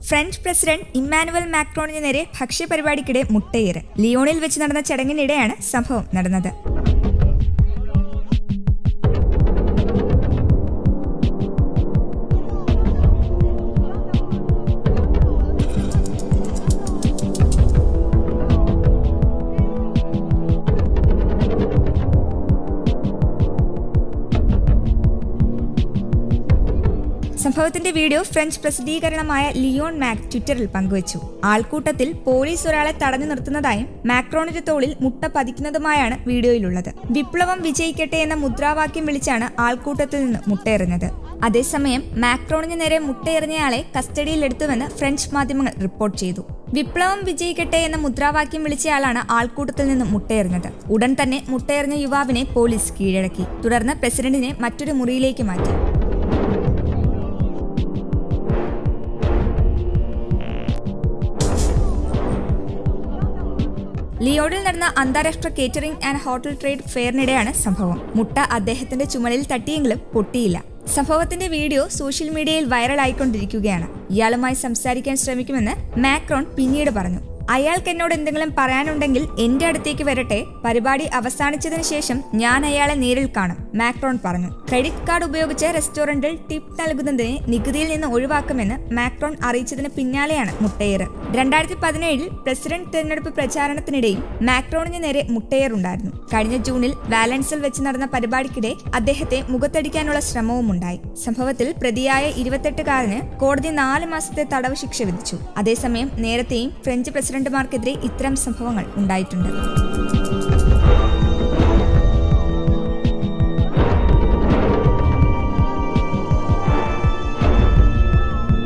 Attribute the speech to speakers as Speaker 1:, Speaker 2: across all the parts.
Speaker 1: French president Emmanuel മാക്രോണിന് നേരെ ഭക്ഷ്യപരിപാടിക്കിടെ മുട്ടയേറ് ലിയോണിൽ വെച്ച് നടന്ന ചടങ്ങിനിടെയാണ് സംഭവം നടന്നത് സംഭവത്തിന്റെ വീഡിയോ ഫ്രഞ്ച് പ്രസിദ്ധീകരണമായ ലിയോൺ മാക് ട്വിറ്ററിൽ പങ്കുവച്ചു ആൾക്കൂട്ടത്തിൽ പോലീസ് ഒരാളെ തടഞ്ഞു നിർത്തുന്നതായും മാക്രോണിന്റെ തോളിൽ മുട്ട പതിക്കുന്നതുമായാണ് വീഡിയോയിലുള്ളത് വിപ്ലവം വിജയിക്കട്ടെ എന്ന മുദ്രാവാക്യം വിളിച്ചാണ് ആൾക്കൂട്ടത്തിൽ നിന്ന് മുട്ടയെറിഞ്ഞത് അതേസമയം മാക്രോണിന് നേരെ മുട്ടയെറിഞ്ഞയാളെ കസ്റ്റഡിയിലെടുത്തുവെന്ന് ഫ്രഞ്ച് മാധ്യമങ്ങൾ റിപ്പോർട്ട് ചെയ്തു വിപ്ലവം വിജയിക്കട്ടെ എന്ന മുദ്രാവാക്യം വിളിച്ചയാളാണ് ആൾക്കൂട്ടത്തിൽ നിന്ന് മുട്ടയെറിഞ്ഞത് ഉടൻ തന്നെ മുട്ടയെറിഞ്ഞ യുവാവിനെ പോലീസ് കീഴടക്കി തുടർന്ന് പ്രസിഡന്റിനെ മറ്റൊരു മുറിയിലേക്ക് മാറ്റി ലിയോഡിൽ നടന്ന അന്താരാഷ്ട്ര കേറ്ററിംഗ് ആൻഡ് ഹോട്ടൽ ട്രേഡ് ഫെയറിനിടെയാണ് സംഭവം മുട്ട അദ്ദേഹത്തിന്റെ ചുമലിൽ തട്ടിയെങ്കിലും പൊട്ടിയില്ല സംഭവത്തിന്റെ വീഡിയോ സോഷ്യൽ മീഡിയയിൽ വൈറലായിക്കൊണ്ടിരിക്കുകയാണ് ഇയാളുമായി സംസാരിക്കാൻ ശ്രമിക്കുമെന്ന് മാക്രോൺ പിന്നീട് പറഞ്ഞു അയാൾക്ക് എന്നോട് എന്തെങ്കിലും പറയാനുണ്ടെങ്കിൽ എന്റെ അടുത്തേക്ക് വരട്ടെ പരിപാടി അവസാനിച്ചതിന് ശേഷം ഞാൻ അയാളെ നേരിൽ കാണും മാക്രോൺ പറഞ്ഞു ക്രെഡിറ്റ് കാർഡ് ഉപയോഗിച്ച് റെസ്റ്റോറന്റിൽ ടിപ്പ് നൽകുന്നതിനെ നികുതിയിൽ നിന്ന് ഒഴിവാക്കുമെന്ന് മാക്രോൺ അറിയിച്ചതിന് പിന്നാലെയാണ് മുട്ടയേറ് രണ്ടായിരത്തി പതിനേഴിൽ പ്രസിഡന്റ് തെരഞ്ഞെടുപ്പ് പ്രചാരണത്തിനിടെയും മാക്രോണിന് നേരെ മുട്ടയേറുണ്ടായിരുന്നു കഴിഞ്ഞ ജൂണിൽ വാലൻസിൽ വെച്ച് നടന്ന പരിപാടിക്കിടെ അദ്ദേഹത്തെ മുഖത്തടിക്കാനുള്ള ശ്രമവുമുണ്ടായി സംഭവത്തിൽ പ്രതിയായ ഇരുപത്തെട്ടുകാരന് കോടതി നാല് മാസത്തെ തടവ് ശിക്ഷ വിധിച്ചു അതേസമയം നേരത്തെയും ഫ്രഞ്ച് പ്രസിഡന്റുമാർക്കെതിരെ ഇത്തരം സംഭവങ്ങൾ ഉണ്ടായിട്ടുണ്ട്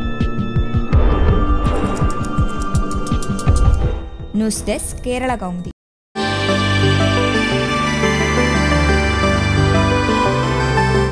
Speaker 1: ന്യൂസ് ഡെസ്ക് കേരള കൗമുദി